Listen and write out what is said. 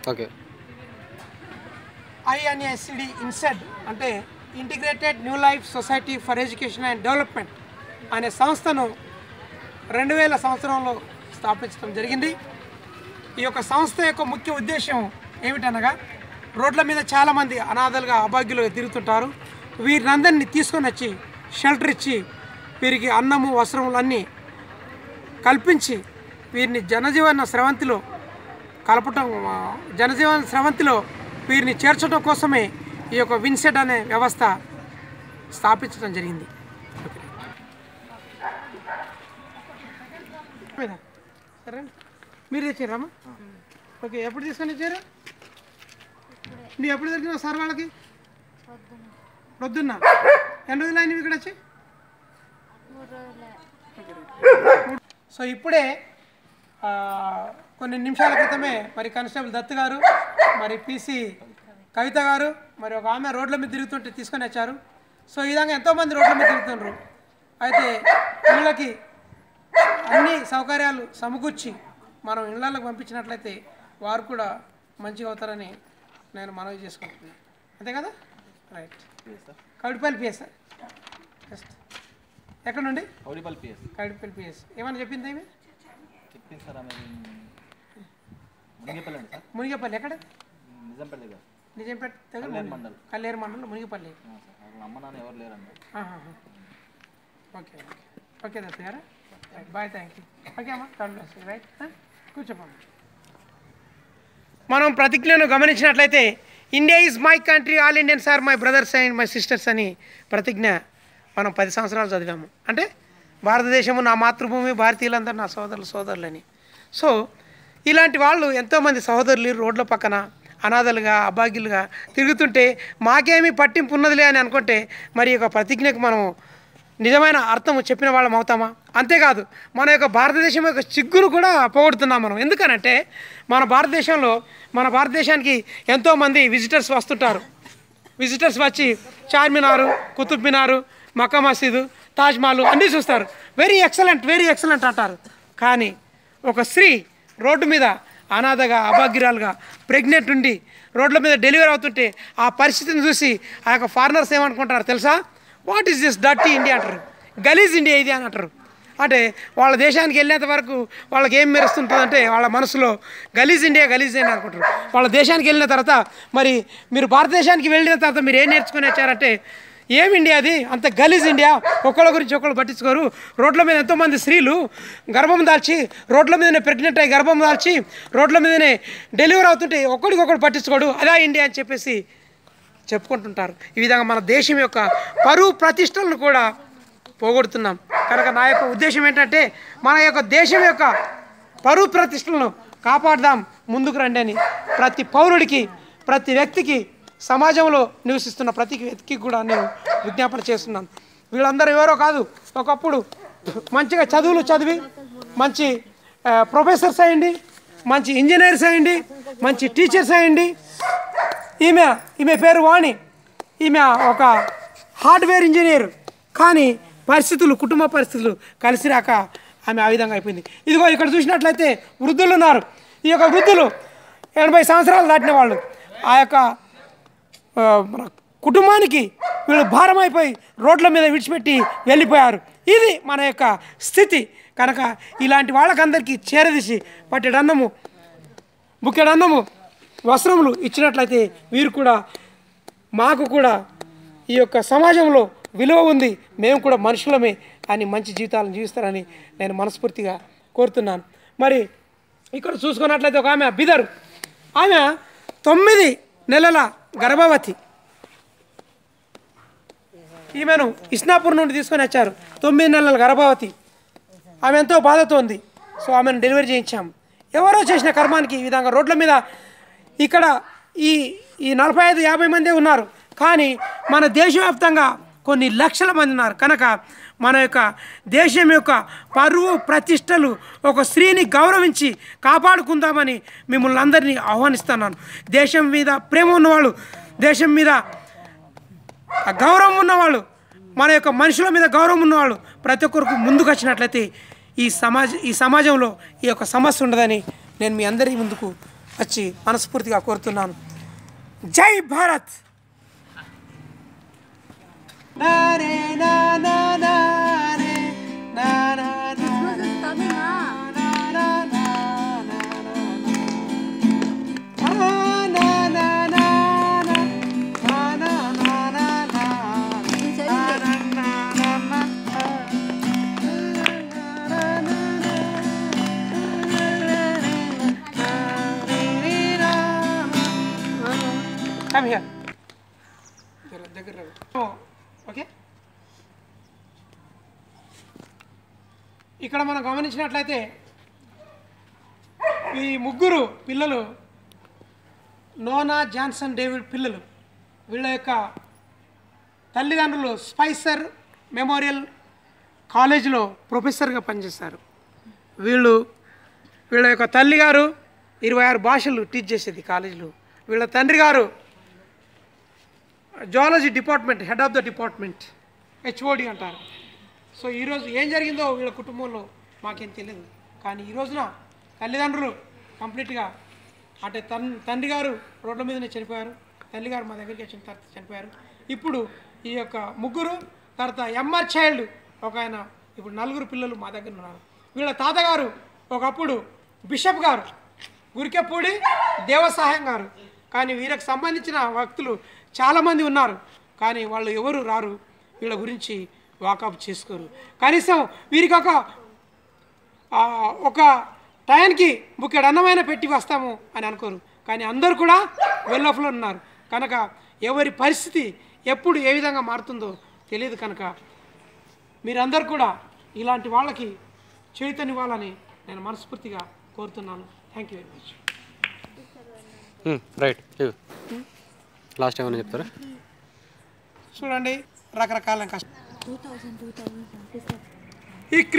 Okay INSCD INSED అంటే integrated new life society for education and development అనే సంస్థను రెండు వేల సంవత్సరంలో స్థాపించడం జరిగింది ఈ యొక్క సంస్థ యొక్క ముఖ్య ఉద్దేశం ఏమిటనగా రోడ్ల మీద చాలామంది అనాథలుగా అభాగ్యులుగా తిరుగుతుంటారు వీరినందరినీ తీసుకొని వచ్చి షెల్టర్ ఇచ్చి వీరికి అన్నము వస్త్రములు అన్నీ కల్పించి వీరిని జనజీవన స్రవంతిలో కలపటం ఆ, జనజీవన స్రవంతిలో వీరిని చేర్చడం కోసమే ఈ యొక్క విన్సెట్ అనే వ్యవస్థ స్థాపించడం జరిగింది మీద. సరే మీరు తెచ్చారమ్మా ఓకే ఎప్పుడు తీసుకొని వచ్చారు నువ్వు ఎప్పుడు దొరికినావు సార్ వాళ్ళకి పొద్దున్న ఎన్ని రోజులు అయినవి ఇక్కడ వచ్చి సో ఇప్పుడే ఆ, కొన్ని నిమిషాల క్రితమే మరి కానిస్టేబుల్ దత్ గారు మరి పిసి కవిత గారు మరి ఒక ఆమె రోడ్ల మీద తిరుగుతుంటే తీసుకొని వచ్చారు సో ఈ విధంగా ఎంతోమంది రోడ్ల మీద తిరుగుతుండ్రు అయితే వీళ్ళకి అన్ని సౌకర్యాలు సమకూర్చి మనం ఇళ్ళకి పంపించినట్లయితే వారు కూడా మంచిగా అవుతారని నేను మనవి చేసుకుంటున్నాను అంతే కదా రైట్ కవిడిపల్లి పిఎస్ జస్ట్ ఎక్కడ నుండి కౌడిపల్లి పిఎస్ కవిడిపల్లి పిఎస్ ఏమని చెప్పింది ఏమి చెప్పింది సార్ ఆమె మునిగపల్లి అండి సార్ మునిగపల్లి ఎక్కడ నిజంపల్లి గారు నిజంపేట దగ్గర కళ్యాణ్ మండల్ కల్లేరు మండలం మునిగపల్లి ఆ, సార్ వాళ్ళ అమ్మ నాన్న ఎవరు లేరండి ఆహాహా. Okay okay okay Datta garu right bye thank you okay అమ్మా గాడ్ బ్లెస్ యూ రైట్ కూర్చోమ్మా మనం ప్రతిజ్ఞను గమనించినట్లయితే India is my country all Indians are my brothers and my sisters అని ప్రతిజ్ఞ మనం పది సంవత్సరాలు చదివాము అంటే భారతదేశము నా మాతృభూమి భారతీయులందరూ నా సోదరులు సోదరులని సో ఇలాంటి వాళ్ళు ఎంతోమంది సహోదరులు రోడ్ల పక్కన అనాథలుగా అభాగ్యులుగా తిరుగుతుంటే మాకేమీ పట్టింపు ఉన్నదిలే అని అనుకుంటే మరి ఈ యొక్క ప్రతిజ్ఞకు మనం నిజమైన అర్థం చెప్పిన వాళ్ళం అవుతామా అంతేకాదు మన యొక్క భారతదేశం యొక్క చిగ్గును కూడా పోగొడుతున్నాం మనం ఎందుకనంటే మన భారతదేశంలో మన భారతదేశానికి ఎంతోమంది విజిటర్స్ వస్తుంటారు విజిటర్స్ వచ్చి చార్మినారు కుతుబ్ మినారు మక్కా మసీదు తాజ్మహల్ అన్నీ చూస్తారు వెరీ ఎక్సలెంట్ వెరీ ఎక్సలెంట్ అంటారు కానీ ఒక స్త్రీ రోడ్డు మీద అనాథగా అభాగ్యురాలుగా ప్రెగ్నెంట్ ఉండి రోడ్ల మీద డెలివరీ అవుతుంటే ఆ పరిస్థితిని చూసి ఆ యొక్క ఫారినర్స్ ఏమనుకుంటారు తెలుసా what is this dirty India అంటారు గలీజ్ ఇండియా ఇది అని అంటారు అంటే వాళ్ళ దేశానికి వెళ్ళేంత వరకు వాళ్ళకి ఏం మెరుస్తుంటుందంటే వాళ్ళ మనసులో గలీజ్ ఇండియా గలీజ్ ఇండియా అనుకుంటారు వాళ్ళ దేశానికి వెళ్ళిన తర్వాత మరి మీరు భారతదేశానికి వెళ్ళిన తర్వాత మీరు ఏం నేర్చుకుని వచ్చారంటే ఏం ఇండియా అది అంత గలీజ్ ఇండియా ఒకళ్ళ గురించి ఒకళ్ళు పట్టించుకోరు రోడ్ల మీద ఎంతోమంది స్త్రీలు గర్భం దాల్చి రోడ్ల మీదనే ప్రెగ్నెంట్ అయ్యి గర్భం దాల్చి రోడ్ల మీదనే డెలివరీ అవుతుంటే ఒకడికొకడు పట్టించుకోడు అదా ఇండియా అని చెప్పేసి చెప్పుకుంటుంటారు ఈ విధంగా మన దేశం యొక్క పరువు ప్రతిష్టలను కూడా పోగొడుతున్నాం కనుక నా యొక్క ఉద్దేశం ఏంటంటే మన యొక్క దేశం యొక్క పరువు ప్రతిష్టలను కాపాడదాం ముందుకు రండి అని ప్రతి పౌరుడికి ప్రతి వ్యక్తికి సమాజంలో నివసిస్తున్న ప్రతి వ్యక్తికి కూడా నేను విజ్ఞాపన చేస్తున్నాను వీళ్ళందరూ ఎవరో కాదు ఒకప్పుడు మంచిగా చదువులు చదివి మంచి ఆ, ప్రొఫెసర్స్ అయ్యండి మంచి ఇంజనీర్స్ అయ్యండి మంచి టీచర్స్ అయ్యండి ఈమె ఈమె పేరు వాణి ఈమె ఒక హార్డ్వేర్ ఇంజనీర్ కానీ పరిస్థితులు కుటుంబ పరిస్థితులు కలిసి రాక ఆమె ఆ విధంగా అయిపోయింది ఇదిగో ఇక్కడ చూసినట్లయితే వృద్ధులు ఉన్నారు ఈ యొక్క వృద్ధులు ఎనభై సంవత్సరాలు దాటిన వాళ్ళు ఆ యొక్క ఆ, మన కుటుంబానికి వీళ్ళు భారం అయిపోయి రోడ్ల మీద విడిచిపెట్టి వెళ్ళిపోయారు ఇది మన యొక్క స్థితి కనుక ఇలాంటి వాళ్ళకందరికీ చేరదీసి పట్టెడు అన్నము బుక్కెడు అన్నము వస్త్రములు ఇచ్చినట్లయితే వీరు కూడా మాకు కూడా ఈ యొక్క సమాజంలో విలువ ఉంది మేము కూడా మనుషులమే అని మంచి జీవితాలను జీవిస్తారని నేను మనస్ఫూర్తిగా కోరుతున్నాను మరి ఇక్కడ చూసుకున్నట్లయితే ఒక ఆమె బిదర్ ఆమె తొమ్మిది నెలల గర్భవతి ఈమెను ఇస్నాపూర్ నుండి తీసుకొని వచ్చారు తొమ్మిది నెలల గర్భవతి ఆమె ఎంతో బాధతో ఉంది సో ఆమెను డెలివరీ చేయించాం ఎవరో చేసిన కర్మానికి ఈ విధంగా రోడ్ల మీద ఇక్కడ ఈ ఈ నలభై ఐదు యాభై మందే ఉన్నారు కానీ మన దేశవ్యాప్తంగా కొన్ని లక్షల మంది ఉన్నారు కనుక మన యొక్క దేశం యొక్క పరువు ప్రతిష్టలు ఒక స్త్రీని గౌరవించి కాపాడుకుందామని మిమ్మల్ని అందరినీ ఆహ్వానిస్తున్నాను దేశం మీద ప్రేమ ఉన్నవాళ్ళు దేశం మీద ఆ గౌరవం ఉన్నవాళ్ళు మన యొక్క మనుషుల మీద గౌరవం ఉన్నవాళ్ళు ప్రతి ఒక్కరికి ముందుకు వచ్చినట్లయితే ఈ సమాజ ఈ సమాజంలో ఈ యొక్క సమస్య ఉండదని నేను మీ అందరి ముందుకు వచ్చి మనస్ఫూర్తిగా కోరుతున్నాను జై భారత్ నారే నా నా నా రే, నా నా నా నా నా నా నా నా నా నా నా నా నా నా నా నా నా Come here. దగ్గర ఓకే ఇక్కడ మనం గమనించినట్లయితే ఈ ముగ్గురు పిల్లలు నోనా జాన్సన్ డేవిడ్ పిల్లలు వీళ్ళ యొక్క తల్లిదండ్రులు స్పైసర్ మెమోరియల్ కాలేజీలో ప్రొఫెసర్గా పనిచేస్తారు వీళ్ళు వీళ్ళ యొక్క తల్లి గారు ఇరవై ఆరు భాషలు టీచ్ చేసేది కాలేజీలో వీళ్ళ తండ్రి గారు zoology department head of the department HOD అంటారు సో ఈరోజు ఏం జరిగిందో వీళ్ళ కుటుంబంలో మాకేం తెలియదు కానీ ఈ రోజున తల్లిదండ్రులు కంప్లీట్గా అంటే తన్ తండ్రి గారు రోడ్ల మీదనే చనిపోయారు తల్లి గారు మా దగ్గరికి వచ్చిన తర్వాత చనిపోయారు ఇప్పుడు ఈ యొక్క ముగ్గురు తర్వాత ఎంఆర్ చైల్డ్ ఒక ఆయన ఇప్పుడు నలుగురు పిల్లలు మా దగ్గర ఉన్నారు వీళ్ళ తాతగారు ఒకప్పుడు బిషప్ గారు గురికెప్పూడి దేవసహాయం గారు కానీ వీరికి సంబంధించిన వ్యక్తులు చాలామంది ఉన్నారు కానీ వాళ్ళు ఎవరు రారు వీళ్ళ గురించి వాకప్ చేసుకోరు కనీసం వీరికి ఒక ఆ, ఒక టయానికి బుక్కెడు అన్నమైన పెట్టి వస్తాము అని అనుకోరు కానీ అందరూ కూడా వెల్లఫ్లో ఉన్నారు కనుక ఎవరి పరిస్థితి ఎప్పుడు ఏ విధంగా మారుతుందో తెలియదు కనుక మీరందరూ కూడా ఇలాంటి వాళ్ళకి చైతన్యవ్వాలని నేను మనస్ఫూర్తిగా కోరుతున్నాను thank you very much right last ఏమైనా చెప్తారా చూడండి రకరకాల కష్టం టూ థౌజండ్ టూ థౌజండ్ పంపిస్తారు ఈ